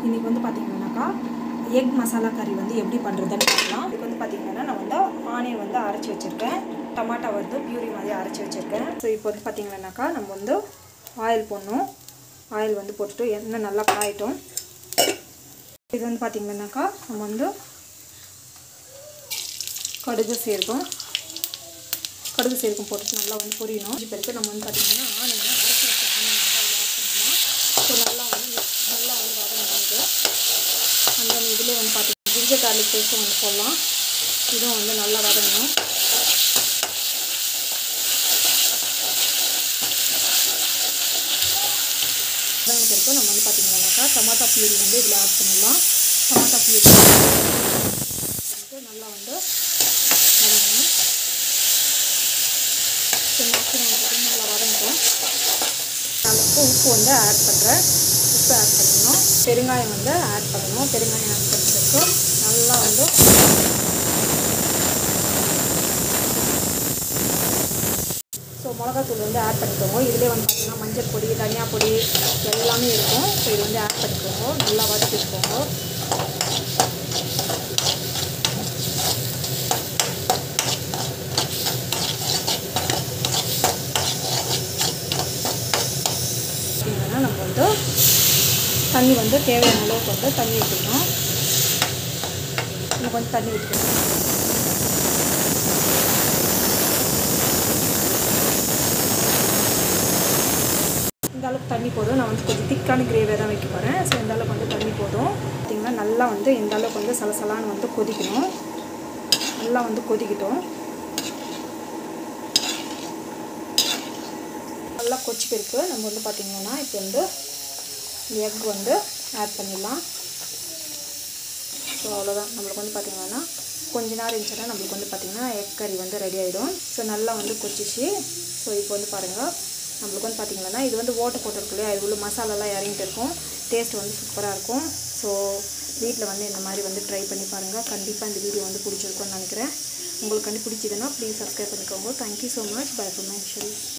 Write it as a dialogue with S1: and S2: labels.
S1: இன்றைக்கி வந்து பார்த்தீங்கன்னாக்கா எக் மசாலா கறி வந்து எப்படி பண்ணுறதுன்னு பார்க்கலாம் இதுக்கு வந்து பார்த்தீங்கன்னா நான் வந்து ஆனியன் வந்து அரைச்சி வச்சுருக்கேன் டமாட்டா வந்து பியூரி மாதிரி அரைச்சி வச்சுருக்கேன் ஸோ இப்போ வந்து பார்த்தீங்கன்னாக்கா நம்ம வந்து ஆயில் போடணும் ஆயில் வந்து போட்டுட்டு எண்ணெய் நல்லா காயட்டும் இது வந்து பார்த்தீங்கன்னாக்கா நம்ம வந்து கடுகு சேர்க்கும் கடுகு சேர்க்கும் போட்டுட்டு நல்லா வந்து பொரியணும் இப்போ இருக்கு நம்ம வந்து பார்த்தீங்கன்னா ஆனியனை அரைச்சி வச்ச ஆனியன் வந்து அதில் ஆட் பண்ணலாம் ஸோ நல்லா வந்து நல்லா வந்து வதங்கிடுது அந்த இதிலே வந்து பார்த்தீங்கன்னா ஜிஞ்சர் கார்லிக் பேஸ்ட்டும் வந்து போடலாம் இதுவும் வந்து நல்லா வதங்கணும் வதங்கின பிறகு நம்ம வந்து பார்த்தீங்கன்னாக்கா டமாட்டா பியூரி வந்து இதில் ஆட் பண்ணிடலாம் டமாட்டா பியூரி வந்து நல்லா வந்து வதங்கணும் ஸோ மேக்ஸிமம் வந்து நல்லா வதங்கட்டும் நான் உப்பு உப்பு வந்து ஆட் பண்ணுறேன் உப்பு ஆட் பண்ணணும் பெருங்காயம் வந்து ஆட் பண்ணணும் பெருங்காயம் ஆட் பண்ணுறதுக்கு நல்லா வந்து ஸோ மிளகாத்தூள் வந்து ஆட் பண்ணிக்கோங்க இதிலே வந்து பார்த்திங்கன்னா மஞ்சள் பொடி தனியா பொடி எல்லாமே இருக்கும் ஸோ இது வந்து ஆட் பண்ணிக்கோங்க நல்லா வதக்கிக்கோங்க பார்த்தீங்கன்னா நம்ம வந்து தண்ணி வந்து தேவையான அளவுக்கு வந்து தண்ணி ஊற்றிக்கணும் இன்னும் கொஞ்சம் தண்ணி ஊற்றிக்கணும் இந்த அளவுக்கு தண்ணி போதும் நான் வந்து கொஞ்சம் திக்கான கிரேவியாக தான் வைக்க போகிறேன் ஸோ இந்த அளவுக்கு வந்து தண்ணி போதும் பார்த்திங்கன்னா நல்லா வந்து இந்த அளவுக்கு வந்து சலசலான்னு வந்து கொதிக்கணும் நல்லா வந்து கொதிக்கட்டும் நல்லா கொச்சி பிறகு நம்ம வந்து பார்த்திங்கன்னா இப்போ வந்து எக் வந்து ஆட் பண்ணிடலாம் ஸோ அவ்வளோதான் நம்மளுக்கு வந்து பார்த்திங்கன்னா கொஞ்ச நேரம் இருந்துச்சுன்னா நம்மளுக்கு வந்து பார்த்திங்கன்னா எக் கறி வந்து ரெடி ஆகிடும் ஸோ நல்லா வந்து கொச்சிச்சு ஸோ இப்போ வந்து பாருங்கள் நம்மளுக்கு வந்து பார்த்திங்கன்னா இது வந்து ஓட்டை போட்டிருக்கு இல்லையா இது உள்ள மசாலாலாம் இறங்கிட்டு இருக்கும் டேஸ்ட் வந்து சூப்பராக இருக்கும் ஸோ வீட்டில் வந்து இந்த மாதிரி வந்து ட்ரை பண்ணி பாருங்கள் கண்டிப்பாக இந்த வீடியோ வந்து பிடிச்சிருக்கும்னு நினைக்கிறேன் உங்களுக்கு கண்டு பிடிச்சதுன்னா ப்ளீஸ் சப்ஸ்கிரைப் பண்ணிக்கோங்க thank you so much bye for my